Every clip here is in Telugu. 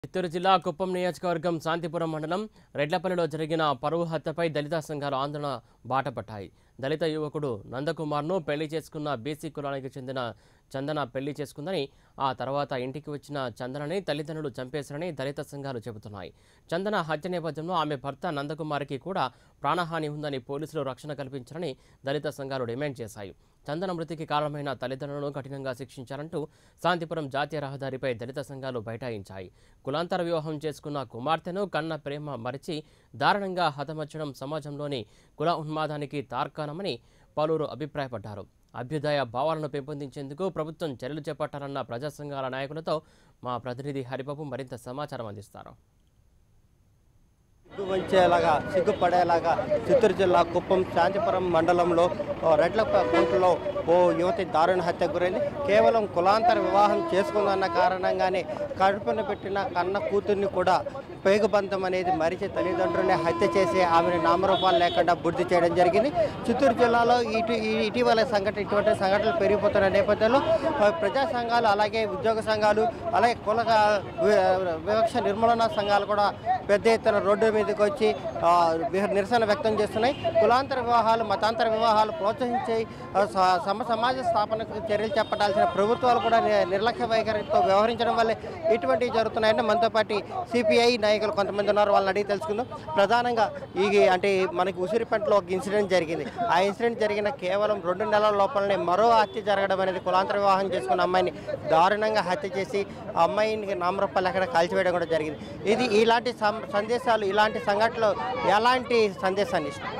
చిత్తూరు జిల్లా కుప్పం నియోజకవర్గం శాంతిపురం మండలం రెడ్లపల్లిలో జరిగిన పరువు హత్యపై దళిత సంఘాలు ఆందోళన బాటపట్టాయి దళిత యువకుడు నందకుమార్ను పెళ్లి చేసుకున్న బీసీ కులానికి చెందిన చందన పెళ్లి చేసుకుందని ఆ తర్వాత ఇంటికి వచ్చిన చందనని తల్లిదండ్రులు చంపేశారని దళిత సంఘాలు చెబుతున్నాయి చందన హత్య నేపథ్యంలో ఆమె భర్త నందకుమార్కి కూడా ప్రాణహాని ఉందని పోలీసులు రక్షణ కల్పించారని దళిత సంఘాలు డిమాండ్ చేశాయి చందన మృతికి కారణమైన తల్లిదండ్రులను కఠినంగా శిక్షించారంటూ శాంతిపురం జాతీయ రహదారిపై దళిత సంఘాలు బైఠాయించాయి కులాంతర వివాహం చేసుకున్న కుమార్తెను కన్న ప్రేమ మరిచి దారుణంగా హతమర్చడం సమాజంలోని కుల ఉన్మాదానికి తార్కాణమని పలువురు అభిప్రాయపడ్డారు అభ్యుదయ భావాలను పెంపొందించేందుకు ప్రభుత్వం చర్యలు చేపట్టాలన్న ప్రజా సంఘాల నాయకులతో మా ప్రతినిధి హరిబాబు మరింత సమాచారం అందిస్తారు సిగ్గు వంచేలాగా సిగ్గుపడేలాగా చిత్తూరు జిల్లా కుప్పం శాంతిపురం మండలంలో ఓ రెడ్ల కుంటలో ఓ యువతి దారుణ హత్య గురైంది కేవలం కులాంతర వివాహం చేసుకుందన్న కారణంగానే కడుపున పెట్టిన కన్న కూతుర్ని కూడా పేగుబంధం అనేది మరిచి తల్లిదండ్రుల్ని హత్య చేసి ఆమెను నామరూపాలు లేకుండా బుద్ధి చేయడం జరిగింది చిత్తూరు జిల్లాలో ఇటు ఈ- ఇటీవల సంఘటన ఇటువంటి సంఘటనలు పెరిగిపోతున్న నేపథ్యంలో ఆ, ప్రజా సంఘాలు అలాగే ఉద్యోగ సంఘాలు అలాగే కుల వి- వివక్ష నిర్మూలన సంఘాలు కూడా పెద్ద ఎత్తున రోడ్డు మీదకి వచ్చి ఆ, వి- నిరసన వ్యక్తం చేస్తున్నాయి కులాంతర వివాహాలు మతాంతర వివాహాలు ప్రోత్సహించి ఆ, స- సమ సమాజ స్థాపనకు చర్యలు చేపట్టాల్సిన ప్రభుత్వాలు కూడా ని- నిర్లక్ష్య వైఖరితో వ్యవహరించడం వల్లే ఇటువంటివి జరుగుతున్నాయంటే మనతో పాటు సిపిఐ నాయకులు కొంతమంది ఉన్నారు వాళ్ళని అడిగి తెలుసుకుందాం ప్రధానంగా ఈ అంటే మనకి ఉసిరిపెంటలో ఒక ఇన్సిడెంట్ జరిగింది ఆ ఇన్సిడెంట్ జరిగిన కేవలం రెండు నెలల లోపలనే మరో హత్య జరగడం అనేది కులాంతర వివాహం చేసుకున్న అమ్మాయిని దారుణంగా హత్య చేసి ఆ అమ్మాయిని నామరూపాలు ఎక్కడ కాల్చివేయడం కూడా జరిగింది ఇది ఇలాంటి సం- సందేశాలు ఇలాంటి సంఘటనలు ఎలాంటి సందేశాన్ని ఇస్తాయి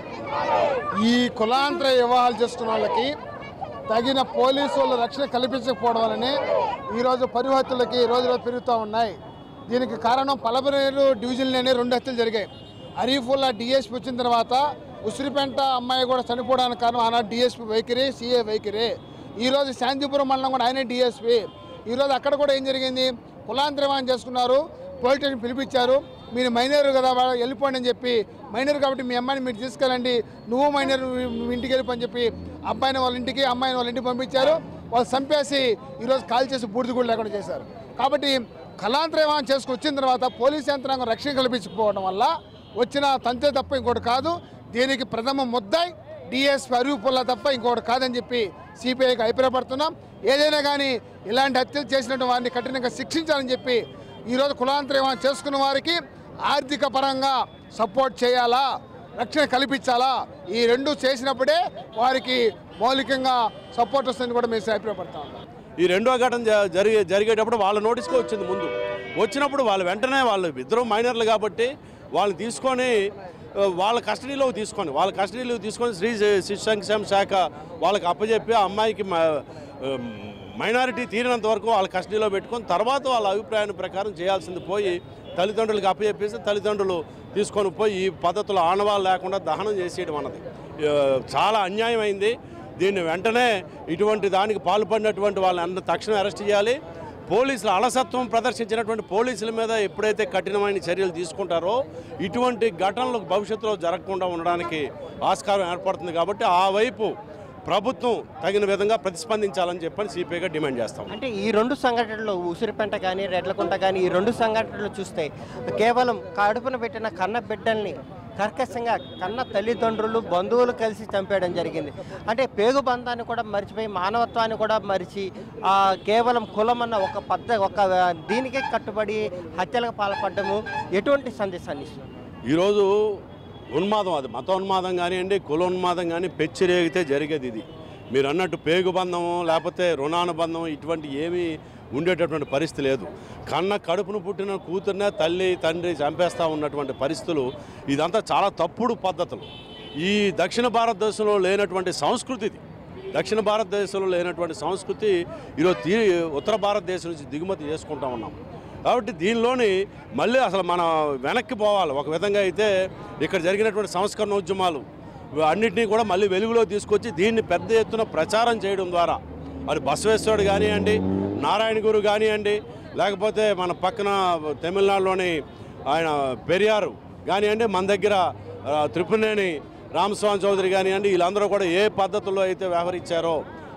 ఈ కులాంతర వివాహాలు చేసుకున్న వాళ్ళకి తగిన పోలీసు వాళ్ళ రక్షణ కల్పించకపోవడం వల్లనే ఈరోజు పరిహత్తులకి రోజు రోజు పెరుగుతూ ఉన్నాయి దీనికి కారణం పలబరేరు డివిజన్లోనే రెండు హత్యలు జరిగాయి అరీఫుల్లా డిఎస్పీ వచ్చిన తర్వాత ఉసిరిపెంట అమ్మాయి కూడా చనిపోవడానికి కారణం ఆనాడు డిఎస్పీ వైఖరి సిఏ వైఖరి ఈరోజు శాంతిపురం మండలం కూడా ఆయనే డిఎస్పీ ఈరోజు అక్కడ కూడా ఏం జరిగింది కులాంతర వివాహం చేసుకున్నారు పోలీస్ స్టేషన్ పిలిపించారు మీరు మైనర్ కదా వాళ్ళు వెళ్ళిపోండి అని చెప్పి మైనర్ కాబట్టి మీ అమ్మాయిని మీరు తీసుకెళ్ళండి నువ్వు మైనర్ మీ ఇంటికి వెళ్ళిపో అని చెప్పి అబ్బాయిని వాళ్ళ ఇంటికి అమ్మాయిని వాళ్ళ ఇంటికి పంపించారు వాళ్ళు చంపేసి ఈరోజు కాల్ చేసి బూడిద కూడా లేకుండా చేశారు కాబట్టి కళాంతర వివాహం చేసుకుని వచ్చిన తర్వాత పోలీస్ యంత్రాంగం రక్షణ కల్పించకపోవడం వల్ల వచ్చిన తంతే తప్ప ఇంకోటి కాదు దీనికి ప్రథమ ముద్దాయి డిఎస్పీ అరువు పుల్ల తప్ప ఇంకోటి కాదని చెప్పి సిపిఐకి అభిప్రాయపడుతున్నాం ఏదైనా కానీ ఇలాంటి హత్యలు చేసినట్టు వారిని కఠినంగా శిక్షించాలని చెప్పి ఈరోజు కులాంతర వివాహం చేసుకున్న వారికి ఆర్థిక పరంగా సపోర్ట్ చేయాలా రక్షణ కల్పించాలా ఈ రెండు చేసినప్పుడే వారికి మౌలికంగా సపోర్ట్ వస్తుందని కూడా మేము అభిప్రాయపడతా ఉన్నాం ఈ రెండో ఘటన జ- జరిగే జరిగేటప్పుడు వాళ్ళ నోటీస్కి వచ్చింది ముందు వచ్చినప్పుడు వాళ్ళు వెంటనే వాళ్ళు ఇద్దరు మైనర్లు కాబట్టి వాళ్ళని తీసుకొని ఆ, వాళ్ళ కస్టడీలో తీసుకొని వాళ్ళ కస్టడీలో తీసుకొని శ్రీ శిశు సంక్షేమ శాఖ వాళ్ళకి అప్పచెప్పి ఆ అమ్మాయికి మ- ఆ, మైనారిటీ తీరినంత వరకు వాళ్ళ కస్టడీలో పెట్టుకొని తర్వాత వాళ్ళ అభిప్రాయాన్ని ప్రకారం చేయాల్సింది పోయి తల్లిదండ్రులకు అప్పచెప్పేసి తల్లిదండ్రులు తీసుకొని పోయి ఈ పద్ధతిలో ఆనవాళ్ళు లేకుండా దహనం చేసేయడం అన్నది ఆ, చాలా అన్యాయం అయింది దీన్ని వెంటనే ఇటువంటి దానికి పాల్పడినటువంటి వాళ్ళని తక్షణం అరెస్ట్ చేయాలి పోలీసులు అలసత్వం ప్రదర్శించినటువంటి పోలీసుల మీద ఎప్పుడైతే కఠినమైన చర్యలు తీసుకుంటారో ఇటువంటి ఘటనలు భవిష్యత్తులో జరగకుండా ఉండడానికి ఆస్కారం ఏర్పడుతుంది కాబట్టి ఆ వైపు ప్రభుత్వం తగిన విధంగా ప్రతిస్పందించాలని చెప్పని సిపిఐగా డిమాండ్ చేస్తాం అంటే ఈ రెండు సంఘటనలు ఉసిరిపెంట కానీ రెడ్లకుంట కానీ ఈ రెండు సంఘటనలు చూస్తే కేవలం కడుపున పెట్టిన కన్న బిడ్డల్ని కర్కశంగా కన్న తల్లిదండ్రులు బంధువులు కలిసి చంపేయడం జరిగింది అంటే పేగు బంధాన్ని కూడా మర్చిపోయి మానవత్వాన్ని కూడా మరిచి ఆ, కేవలం కులం అన్న ఒక పద్ధ ఒక దీనికే కట్టుబడి హత్యలకు పాల్పడము ఎటువంటి సందేశాన్ని ఇస్తుంది ఈరోజు ఉన్మాదం అది మత ఉన్మాదం కానివ్వండి కుల ఉన్మాదం కానీ పెచ్చిరేగితే జరిగేది ఇది మీరు అన్నట్టు పేగుబంధము లేకపోతే రుణానుబంధం ఇటువంటి ఏమీ ఉండేటటువంటి పరిస్థితి లేదు కన్న కడుపును పుట్టిన కూతురునే తల్లి తండ్రి చంపేస్తూ ఉన్నటువంటి పరిస్థితులు ఇదంతా చాలా తప్పుడు పద్ధతులు ఈ దక్షిణ భారతదేశంలో లేనటువంటి సంస్కృతి ఇది దక్షిణ భారతదేశంలో లేనటువంటి సంస్కృతి ఈరోజు తీ ఉత్తర భారతదేశం నుంచి దిగుమతి చేసుకుంటా ఉన్నాం కాబట్టి దీనిలోని మళ్ళీ అసలు మనం వెనక్కి పోవాలి ఒక విధంగా అయితే ఇక్కడ జరిగినటువంటి సంస్కరణ ఉద్యమాలు అన్నింటినీ కూడా మళ్ళీ వెలుగులో తీసుకొచ్చి దీన్ని పెద్ద ఎత్తున ప్రచారం చేయడం ద్వారా అది బసవేశ్వరుడు కానివ్వండి నారాయణ గురు కానివ్వండి లేకపోతే మన పక్కన తమిళనాడులోని ఆయన పెరియారు కానివ్వండి మన దగ్గర ఆ, త్రిపునేని రామస్వామి చౌదరి కానివ్వండి వీళ్ళందరూ కూడా ఏ పద్ధతుల్లో అయితే వ్యవహరించారో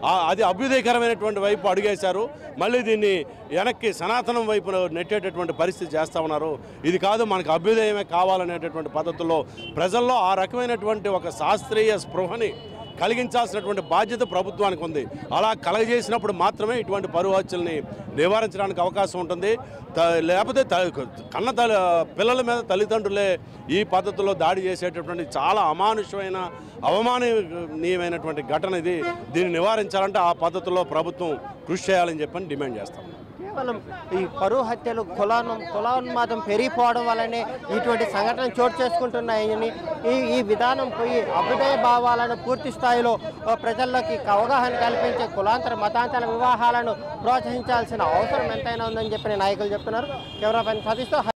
ఆ- అది అభ్యుదయకరమైనటువంటి వైపు అడుగేశారు మళ్ళీ దీన్ని వెనక్కి సనాతనం వైపు నెట్టేటటువంటి పరిస్థితి చేస్తా ఉన్నారు ఇది కాదు మనకు అభ్యుదయమే కావాలనేటటువంటి పద్ధతుల్లో ప్రజల్లో ఆ రకమైనటువంటి ఒక శాస్త్రీయ స్పృహని కలిగించాల్సినటువంటి బాధ్యత ప్రభుత్వానికి ఉంది అలా కలగజేసినప్పుడు మాత్రమే ఇటువంటి పరువు హత్యల్ని నివారించడానికి అవకాశం ఉంటుంది త- లేకపోతే త- కన్న తల్లి పిల్లల మీద తల్లిదండ్రులే ఈ పద్ధతిలో దాడి చేసేటటువంటి చాలా అమానుషమైన అవమాననీయమైనటువంటి ఘటన ఇది దీన్ని నివారించాలంటే ఆ పద్ధతిలో ప్రభుత్వం కృషి చేయాలని చెప్పని డిమాండ్ చేస్తాం కేవలం ఈ పరువు హత్యలు కులానం కులాన్మాదం పెరిగిపోవడం వల్లనే ఇటువంటి సంఘటనలు చోటు చేసుకుంటున్నాయని ఈ ఈ విధానం పోయి అభ్యుదయ భావాలను పూర్తి స్థాయిలో ఆ, ప్రజల్లోకి అవగాహన కల్పించే కులాంతర మతాంతర వివాహాలను ప్రోత్సహించాల్సిన అవసరం ఎంతైనా ఉందని చెప్పిన నాయకులు చెప్తున్నారు కెమెరా పైన సతీష్తో